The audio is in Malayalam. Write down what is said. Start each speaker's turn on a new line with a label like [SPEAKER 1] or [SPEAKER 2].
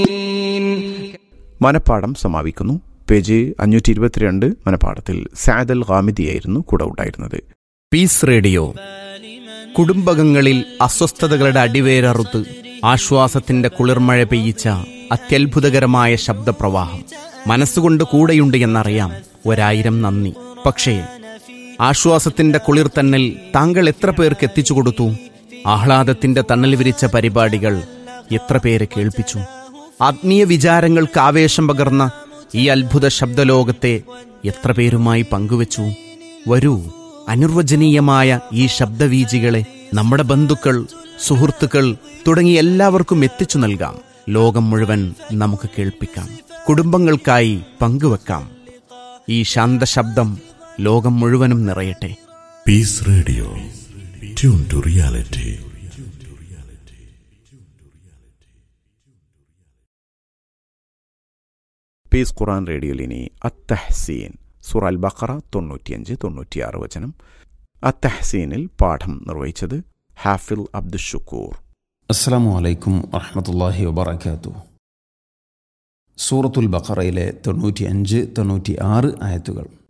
[SPEAKER 1] മനപ്പാഠം സമാപിക്കുന്നു പേജ് അഞ്ഞൂറ്റി ഇരുപത്തിരണ്ട് മനപ്പാഠത്തിൽ സാദൽ ഖാമിദിയായിരുന്നു കൂടെ ഉണ്ടായിരുന്നത്
[SPEAKER 2] പീസ് റേഡിയോ കുടുംബകങ്ങളിൽ അസ്വസ്ഥതകളുടെ അടിവേരറുത്ത് ആശ്വാസത്തിന്റെ കുളിർമഴ പെയ്യിച്ച അത്യത്ഭുതകരമായ ശബ്ദപ്രവാഹം മനസ്സുകൊണ്ട് കൂടെയുണ്ട് എന്നറിയാം ഒരായിരം നന്ദി പക്ഷേ ആശ്വാസത്തിന്റെ കുളിർ തന്നൽ താങ്കൾ എത്ര പേർക്ക് എത്തിച്ചു കൊടുത്തു ആഹ്ലാദത്തിന്റെ തണൽ വിരിച്ച പരിപാടികൾ എത്ര പേരെ കേൾപ്പിച്ചു ആത്മീയ വിചാരങ്ങൾക്ക് ആവേശം പകർന്ന ഈ അത്ഭുത ശബ്ദലോകത്തെ എത്ര പേരുമായി പങ്കുവച്ചു വരൂ അനിർവചനീയമായ ഈ ശബ്ദവീജികളെ നമ്മുടെ ബന്ധുക്കൾ സുഹൃത്തുക്കൾ തുടങ്ങി എല്ലാവർക്കും എത്തിച്ചു നൽകാം ലോകം മുഴുവൻ നമുക്ക് കേൾപ്പിക്കാം കുടുംബങ്ങൾക്കായി പങ്കുവെക്കാം ഈ ശാന്തശബ്ദം ലോകം മുഴുവനും നിറയട്ടെ
[SPEAKER 3] Peace Radio. Tune to reality.
[SPEAKER 1] Peace Quran റേഡിയോയിൽ ഇനി അത്തഹ്സീൻ സുർ അൽ ബഖറ തൊണ്ണൂറ്റിയഞ്ച് തൊണ്ണൂറ്റിയാറ് വചനം അത്തഹ്സീനിൽ പാഠം നിർവഹിച്ചത് ഹാഫിൽ അബ്ദുഷുക്കൂർ
[SPEAKER 4] അസ്സാം വലൈക്കും വറഹമത്തല്ലാഹി വബർക്കാത്തു സൂറത്തുൽ ബഖറയിലെ തൊണ്ണൂറ്റി അഞ്ച് തൊണ്ണൂറ്റി ആറ് ആയത്തുകൾ